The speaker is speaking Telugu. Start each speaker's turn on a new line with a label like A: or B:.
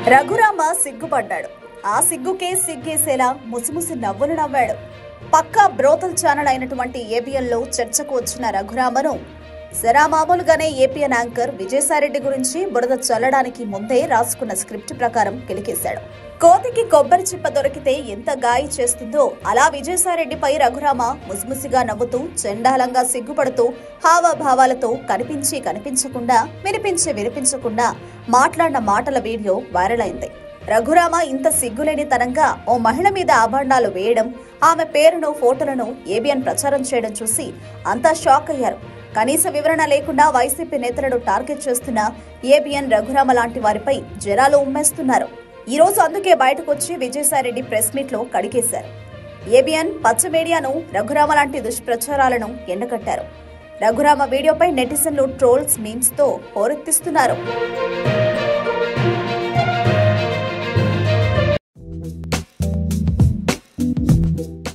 A: రఘురామ సిగ్గుపడ్డాడు ఆ సిగ్గుకే సిగ్గేసేలా ముసిముసి నవ్వులు నవ్వాడు పక్కా బ్రోతల్ ఛానల్ అయినటువంటి ఏబిఎన్ లో చర్చకు వచ్చిన రఘురామను జరా మామూలుగానే ఏపీఎన్ యాంకర్ విజయసాయిరెడ్డి గురించి బురద చల్లడానికి ముందే రాసుకున్న స్క్రిప్ట్ ప్రకారం కిలికేశాడు కోతికి కొబ్బరి చిప్ప దొరికితే ఎంత గాయి చేస్తుందో అలా విజయసాయిరెడ్డిపై రఘురామ ముసిముసిగా నవ్వుతూ చండాలంగా సిగ్గుపడుతూ హావభావాలతో కనిపించి కనిపించకుండా వినిపించి వినిపించకుండా మాట్లాడిన మాటల వీడియో వైరల్ అయింది రఘురామ ఇంత సిగ్గులేని తనంగా ఓ మహిళ మీద ఆభరణాలు వేయడం ఆమె పేరును ఫోటోలను ఏబిఎన్ ప్రచారం చేయడం చూసి అంతా షాక్ అయ్యారు కనీస వివరణ లేకుండా వైసీపీ నేతలను టార్గెట్ చేస్తున్న ఏబిఎన్ రఘురామ లాంటి వారిపై జనాలు ఉమ్మేస్తున్నారు ఈ రోజు అందుకే బయటకు వచ్చి విజయసాయిరెడ్డి ప్రెస్ మీట్ లో కడిగేశారు ఏబిఎన్ పచ్చ మీడియాను రఘురామ లాంటి దుష్ప్రచారాలను ఎండకట్టారు రఘురామ వీడియోపై నెటిజన్లు ట్రోల్స్ మీమ్స్ తో హోరెత్తిస్తున్నారు